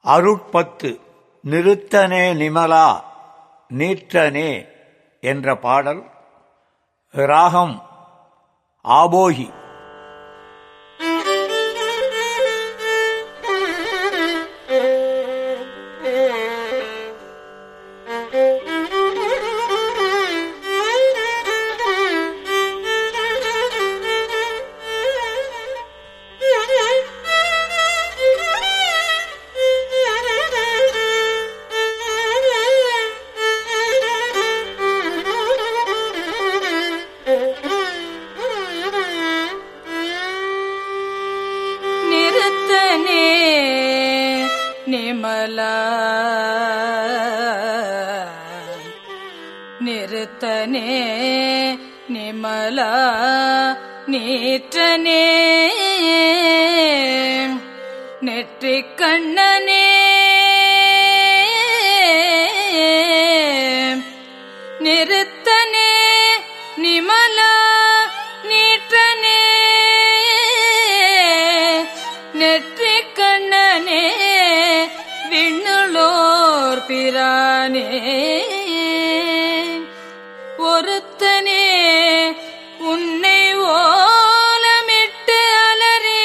அருட்பத்து நிறுத்தனே நிமலா நீற்றனே என்ற பாடல் ராகம் ஆபோகி நிறுத்தனே நிமலா நிறுத்தனே நிமலா நீற்றனே நெற்றிக் கண்ணனே நிறுத்தனே நிமலா நீற்றனே நெற்றிக் கண்ணனே விண்ணுளோர் பிரானே ஒருத்தனே உன்னை ஓலமிட்டு அலறே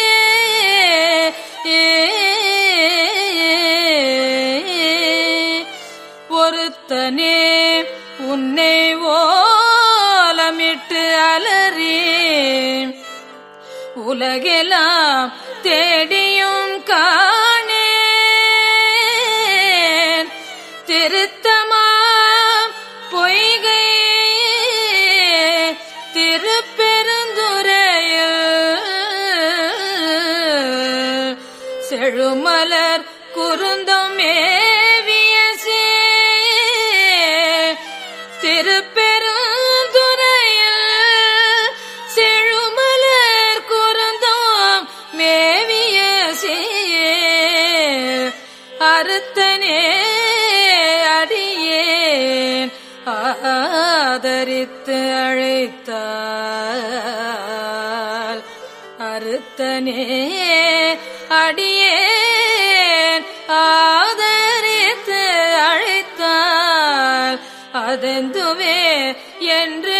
ஒருத்தனே உன்னை ஓலமிட்டு அலறே உலகெல்லாம் தேடியும் காணேன் திருத்தமாம் பொய்கை திருப்பெருந்துறையில் செழுமலர் குருந்தம் மேவிய திருப்பெருந்துறையில் செழுமலர் குருந்தோம் மேவிய அறுத்தனே அடியேன் ஆதரித்து அழைத்தால் அறுத்தனே அடியேன் ஆதரித்து அழைத்தால் அதெந்துவே என்று